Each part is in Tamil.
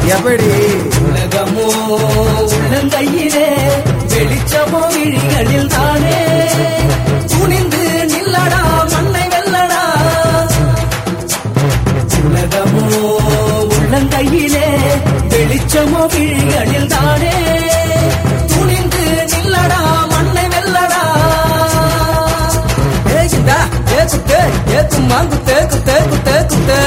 எப்படி உலகமோ உள்ளங்கையிலே வெளிச்சமோ விழிகளில் தானே துணிந்து நில்லடா மண்ணை வெல்லடா உலகமோ உள்ளங்கையிலே வெளிச்சமோ விழிகளில் தானே துணிந்து நில்லடா மண்ணை வெல்லடா ஏகிண்டா ஏ குத்தே ஏ தும்மா குத்தே குத்தே குத்தே குத்தே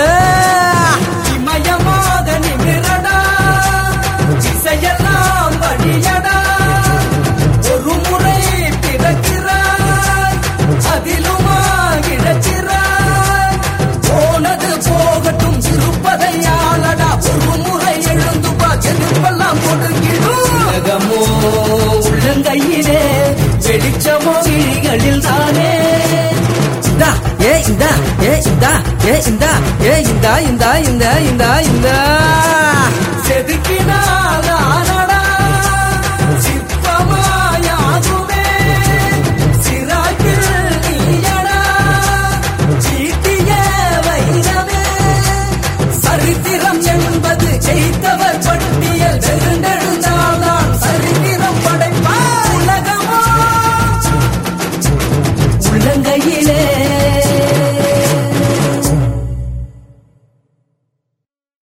இமயமாக நிமிரடா இசையெல்லாம் வழியடா ஒரு முறை பிறக்கிறாய் அதிலுமா இழக்கிறாய் போனது போகட்டும் இருப்பதை ஆளடா ஒரு முறை எழுந்து பா எதிர்ப்பெல்லாம் கொடுக்கிடும் உலகமோ உள்ளங்கையிலே வெளிச்சமோ விழிகளில் தானே இந்தா ஏ இந்தா ஏ இந்தா ஏ இந்தா ஏ இந்தா இந்தா இந்த இந்த இந்த செதுக்கினால்